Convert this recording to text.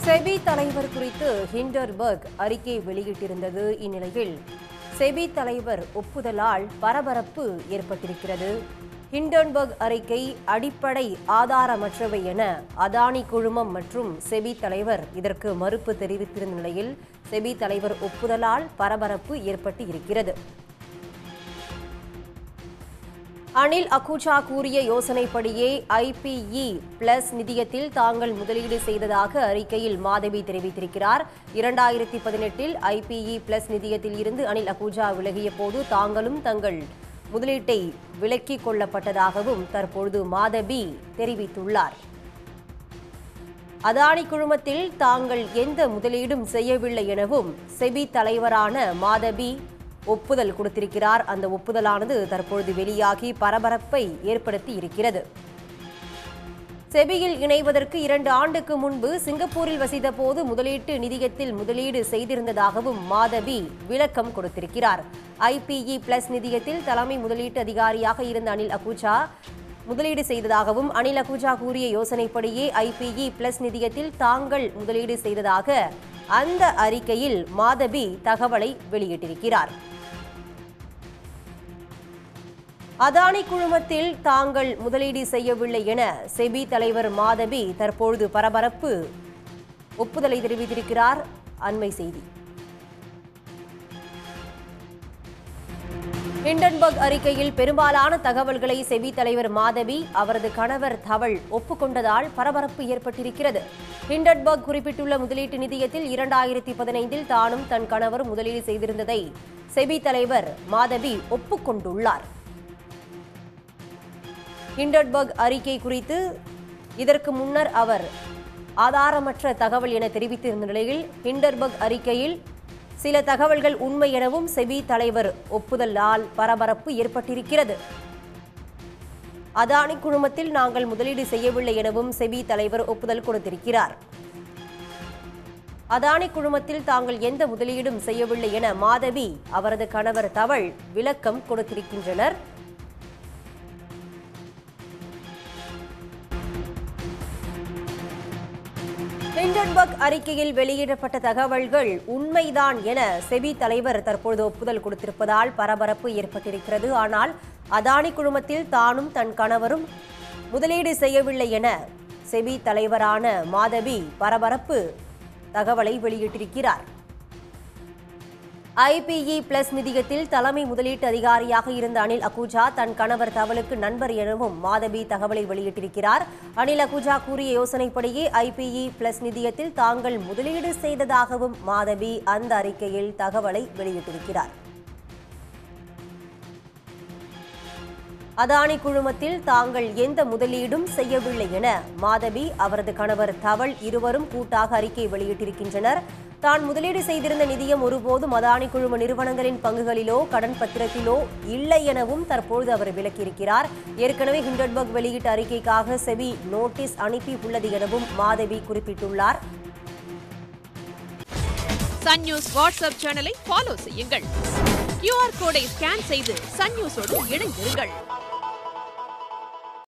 SEBI தலைவர் குறித்து Hindenburg அறிக்கை வெளியிட்டிருந்தது இந்நிலையில் செபி தலைவர் ஒப்புதலால் பரபரப்பு ஏற்பட்டிருக்கிறது ஹிண்டன்பர்க் அறிக்கை அடிப்படை ஆதாரமற்றவை என அதானி குழுமம் மற்றும் செபி தலைவர் இதற்கு மறுப்பு தெரிவித்திருந்த நிலையில் செபி தலைவர் ஒப்புதலால் பரபரப்பு ஏற்பட்டு இருக்கிறது அனில் அகுஜா கூறிய யோசனைப்படியே ஐபிஇ பிளஸ் நிதியத்தில் தாங்கள் முதலீடு செய்ததாக அறிக்கையில் மாதவி தெரிவித்திருக்கிறார் இரண்டாயிரத்தி பதினெட்டில் ஐபிஇ பிளஸ் நிதியத்தில் இருந்து அனில் அகுஜா விலகிய போது தாங்களும் தங்கள் முதலீட்டை விலக்கிக் கொள்ளப்பட்டதாகவும் தற்பொழுது மாதவி தெரிவித்துள்ளார் அதானி குழுமத்தில் தாங்கள் எந்த முதலீடும் செய்யவில்லை எனவும் செபி தலைவரான மாதவி ஒப்புதல் கொடுத்திருக்கிறார் அந்த ஒப்புதலானது தற்பொழுது வெளியாகி பரபரப்பை ஏற்படுத்தி இருக்கிறது செபியில் இணைவதற்கு இரண்டு ஆண்டுக்கு முன்பு சிங்கப்பூரில் வசித்த போது முதலீட்டு நிதியத்தில் முதலீடு செய்திருந்ததாகவும் மாதவி விளக்கம் கொடுத்திருக்கிறார் ஐபிஇ பிளஸ் நிதியத்தில் தலைமை முதலீட்டு அதிகாரியாக இருந்த அனில் அகுஜா முதலீடு செய்ததாகவும் அனில் அகுஜா கூறிய யோசனைப்படியே ஐபிஇ பிளஸ் நிதியத்தில் தாங்கள் முதலீடு செய்ததாக அந்த அறிக்கையில் மாதவி தகவலை வெளியிட்டிருக்கிறார் அதானி குழுமத்தில் தாங்கள் முதலீடு செய்யவில்லை என செபி தலைவர் மாதவி தற்பொழுது பரபரப்பு ஒப்புதலை தெரிவித்திருக்கிறார் அண்மை செய்தி ஹிண்டன்பர்க் அறிக்கையில் பெரும்பாலான தகவல்களை செபி தலைவர் மாதவி அவரது கணவர் தவள் ஒப்புக்கொண்டதால் பரபரப்பு ஏற்பட்டிருக்கிறது ஹிண்டன்பர்க் குறிப்பிட்டுள்ள முதலீட்டு நிதியத்தில் இரண்டாயிரத்தி பதினைந்தில் தானும் தன் கணவரும் முதலீடு செய்திருந்ததை செபி தலைவர் மாதவி ஒப்புக்கொண்டுள்ளார் ஹிண்டன்பர்க் அறிக்கை குறித்து இதற்கு முன்னர் அவர் ஆதாரமற்ற தகவல் என தெரிவித்திருந்த நிலையில் ஹிண்டன்பர்க் அறிக்கையில் சில தகவல்கள் உண்மை எனவும் செபி தலைவர் ஒப்புதலால் பரபரப்பு ஏற்பட்டிருக்கிறது அதானி குழுமத்தில் நாங்கள் முதலீடு செய்யவில்லை எனவும் செபி தலைவர் ஒப்புதல் கொடுத்திருக்கிறார் அதானி குழுமத்தில் தாங்கள் எந்த முதலீடும் செய்யவில்லை என மாதவி அவரது கணவர் தவள் விளக்கம் கொடுத்திருக்கின்றனர் ஹிண்டன்பர்க் அறிக்கையில் வெளியிடப்பட்ட தகவல்கள் உண்மைதான் என செபி தலைவர் தற்பொழுது ஒப்புதல் கொடுத்திருப்பதால் பரபரப்பு ஏற்பட்டிருக்கிறது ஆனால் அதானி குழுமத்தில் தானும் தன் கணவரும் முதலீடு செய்யவில்லை என செபி தலைவரான மாதவி பரபரப்பு தகவலை வெளியிட்டிருக்கிறார் ஐபிஇ பிளஸ் நிதியத்தில் தலைமை முதலீட்டு அதிகாரியாக இருந்த அனில் அகுஜா தன் கணவர் தவளுக்கு நண்பர் எனவும் மாதவி தகவலை வெளியிட்டிருக்கிறார் அனில் அகுஜா கூறிய யோசனைப்படியே ஐபிஇ பிளஸ் நிதியத்தில் தாங்கள் முதலீடு செய்ததாகவும் மாதவி அந்த அறிக்கையில் தகவலை வெளியிட்டிருக்கிறார் அதானி குழுமத்தில் தாங்கள் எந்த முதலீடும் செய்யவில்லை என மாதவி அவரது கணவர் தவள் இருவரும் கூட்டாக அறிக்கை வெளியிட்டிருக்கின்றனர் தான் முதலீடு செய்திருந்த நிதியம் ஒருபோதும் அதானி குழும நிறுவனங்களின் பங்குகளிலோ கடன் பத்திரத்திலோ இல்லை எனவும் தற்பொழுது அவர் விளக்கியிருக்கிறார் ஏற்கனவே ஹிண்டன்பர்க் வெளியிட்ட அறிக்கைக்காக செபி நோட்டீஸ் அனுப்பி உள்ளது எனவும் மாதவி குறிப்பிட்டுள்ளார் சன் நியூஸ் வாட்ஸ்அப் சேனலை ஃபாலோ செய்யுங்கள் கியூஆர் கோடை ஸ்கேன் செய்து சன் நியூஸோடு இணைந்திருங்கள்